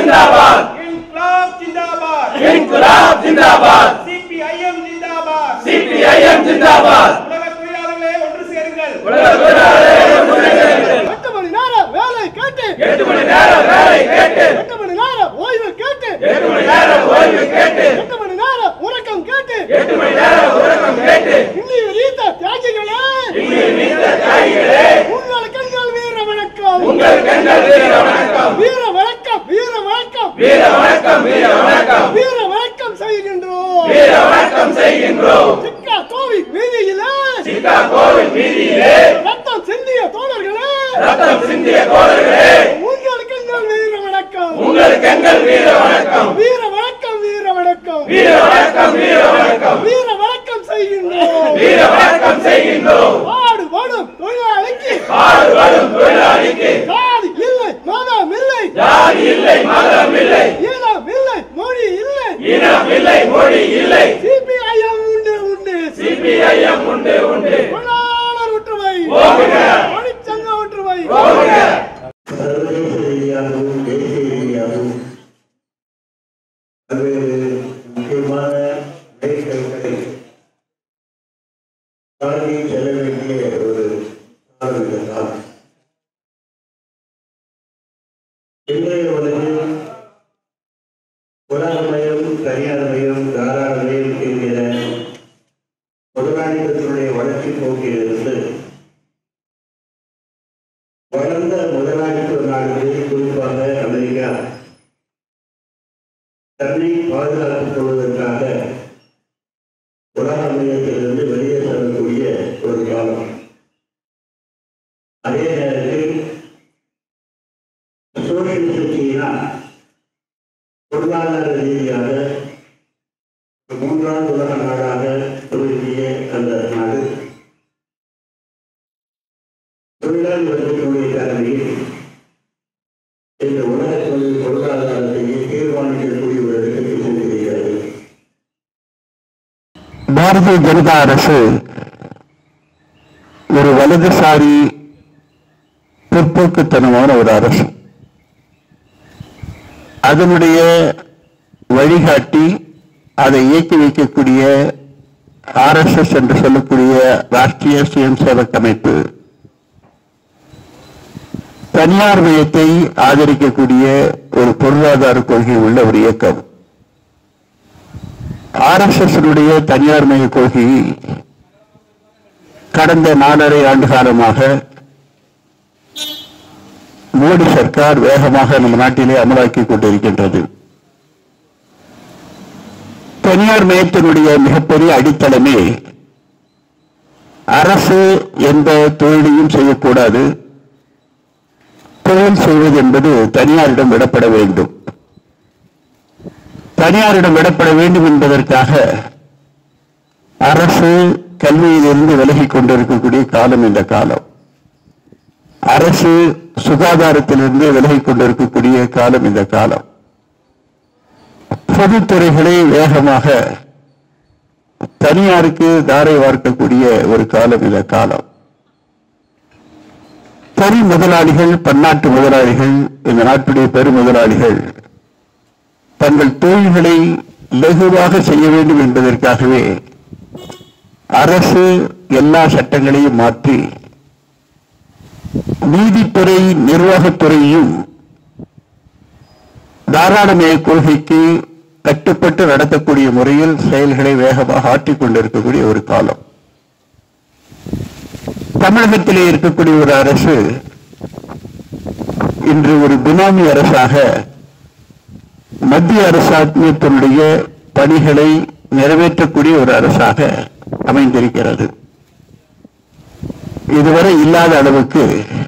ஜிந்தாபாத் இன்குலாப் ஜிந்தாபாத் இன்குலாப் ஜிந்தாபாத் சிபிஐஎம் ஜிந்தாபாத் சிபிஐஎம் ஜிந்தாபாத் உலக தொழிலாளர்களே ஒன்று சேருங்கள் உலக தொழிலாளர்களே ஒன்று சேருங்கள். எட்டு மணி நேரம் வேலை கேட்டு எட்டு மணி நேரம் வேலை கேட்டு எட்டு மணி நேரம் ஓய்வு கேட்டு எட்டு மணி நேரம் ஓய்வு கேட்டு எட்டு மணி நேரம் உறக்கம் கேட்டு எட்டு மணி நேரம் உறக்கம் கேட்டு இன்னி ரீத்த தியாகிகளே இங்கு நீத்த தியாகிகளே உங்கள் கண்கள் வீர வணக்கம் உங்கள் கண்கள் வீர வணக்கம் வீர வணக்கம் வீர வணக்கம் வீர வணக்கம் வீர வணக்கம் வீர வணக்கம் செய்கின்றோம் வீர வணக்கம் செய்கின்றோம் சிக்கா கோவில் வீதியிலே சிக்கா கோவில் வீதியிலே ரத்தம் சிந்திய தோழர்களே ரத்தம் சிந்திய தோழர்களே உங்கள் கண்கள் வீர வணக்கம் உங்களுக்கு எங்கள் வீர வணக்கம் வீர வணக்கம் வீர வணக்கம் வீர வணக்கம் வீர வணக்கம் வீர வணக்கம் செய்கின்றோம் வீர வணக்கம் செய்கின்றோம் பாடுபடும் தொழிலாளிக்கு பாடுபடும் தொழிலாளிக்கு ஜாதி இல்லை மதம் இல்லை ஜாதி இல்லை மதம் இல்லை இனம் இல்லை மொழி இல்லை இனம் இல்லை மொழி இல்லை சிபிஐஎம் உண்டு உண்டு சிபிஐஎம் உண்டு உண்டு தொழிலாளர் ஒற்றுமை ஓங்குக. தொழிற்சங்க ஒற்றுமை போகுங்க சர்வதேச ரீதியாகவும் தேசிய ரீதியாகவும் பல்வேறு முக்கியமான வேலைகளை தாண்டி செல்ல வேண்டிய ஒரு காலம் இதுதான் இன்றைய உலகில் உலகமயம் தனியார்மயம் தாராளமயம் என்கிற முதலாளித்தத்தினுடைய வளர்ச்சி போக்கிலிருந்து வளர்ந்த முதலாளித்துவ நாடுகளில் குறிப்பாக அமெரிக்கா தன்னை பாதுகாத்துக் கொள்வதற்காக உலக மையத்திலிருந்து வெளியே செல்லக்கூடிய ஒரு காலம் அதே நேரத்தில் சோசியலிச சீனா பொருளாதார ரீதியாக ஒரு மூன்றாம் உலக நாடாக துவங்கிய அந்த நாடு தொழிலாளி வர்க்கத்தினுடைய தலைமையில் இந்த உலக தொழில் பொருளாதாரத்தையே தீர்மானிக்கக்கூடிய ஒரு இடத்திற்கு சென்றிருக்கிறது பாரதிய ஜனதா அரசு ஒரு வலதுசாரி பிற்போக்குத்தனமான ஒரு அரசு அதனுடைய வழிகாட்டி அதை இயக்கி வைக்கக்கூடிய ஆர்எஸ்எஸ் என்று சொல்லக்கூடிய ராஷ்டிரிய சுயம் சேவக் அமைப்பு தனியார் மையத்தை ஆதரிக்கக்கூடிய ஒரு பொருளாதார கொள்கை உள்ள ஒரு இயக்கம் ஆர்எஸ்எஸ் தனியார் மய கொள்கையை கடந்த நாலரை ஆண்டு காலமாக மோடி சர்க்கார் வேகமாக நம்ம நாட்டிலே அமலாக்கி கொண்டிருக்கின்றது தனியார் மயத்தினுடைய மிகப்பெரிய அடித்தளமே அரசு எந்த தொழிலையும் செய்யக்கூடாது தொழில் செய்வது என்பது தனியாரிடம் விடப்பட வேண்டும் தனியாரிடம் விடப்பட வேண்டும் என்பதற்காக அரசு கல்வியிலிருந்து விலகிக் கொண்டிருக்கக்கூடிய காலம் இந்த காலம் அரசு சுகாதாரத்திலிருந்து விலகிக் கொண்டிருக்கக்கூடிய காலம் இந்த காலம் பொதுத்துறைகளை வேகமாக தனியாருக்கு தாரை வார்க்கக்கூடிய ஒரு காலம் இந்த காலம் தனி முதலாளிகள் பன்னாட்டு முதலாளிகள் இந்த நாட்டுடைய பெரு முதலாளிகள் தங்கள் தொழில்களை லகுவாக செய்ய வேண்டும் என்பதற்காகவே அரசு எல்லா சட்டங்களையும் மாற்றி நீதித்துறை நிர்வாகத்துறையும் தாராளமய கொள்கைக்கு கட்டுப்பட்டு நடத்தக்கூடிய முறையில் செயல்களை வேகமாக ஆற்றிக் கொண்டிருக்கக்கூடிய ஒரு காலம் தமிழகத்திலே இருக்கக்கூடிய ஒரு அரசு இன்று ஒரு பினாமி அரசாக மத்திய அரசாங்கத்தினுடைய பணிகளை நிறைவேற்றக்கூடிய ஒரு அரசாக அமைந்திருக்கிறது இதுவரை இல்லாத அளவுக்கு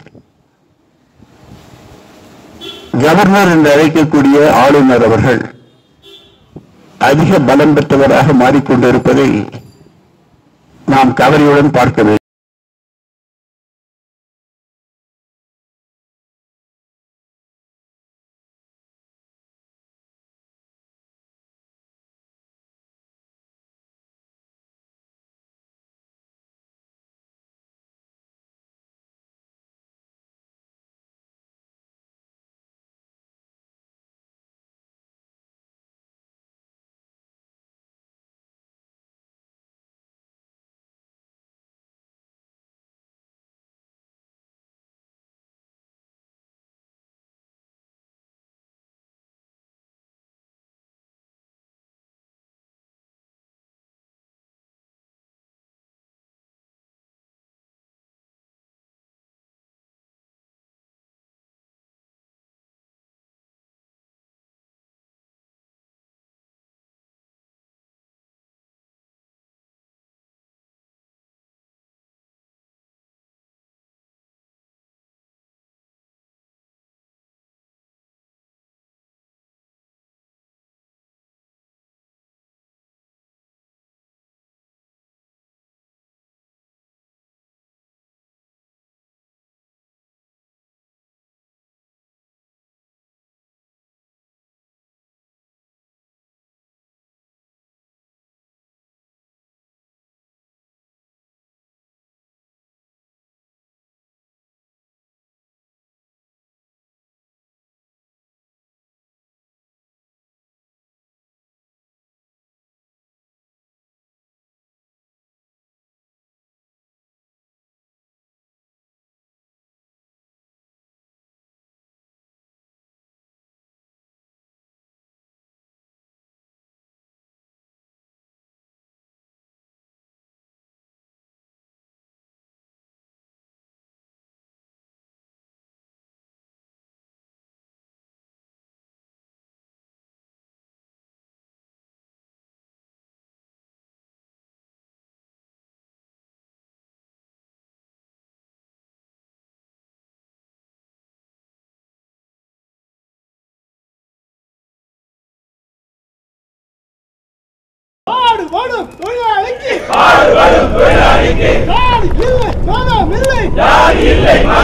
கவர்னர் என்று அழைக்கக்கூடிய ஆளுநர் அவர்கள் அதிக பலம் பெற்றவராக மாறிக்கொண்டிருப்பதை நாம் கவலையுடன் பார்க்க வேண்டும் பாடுபடும் தொழிலாளிக்கு பாடுபடும் தொழிலாளிக்கு நாடு இல்லை மதம் இல்லை ஜாதி இல்லை மதம்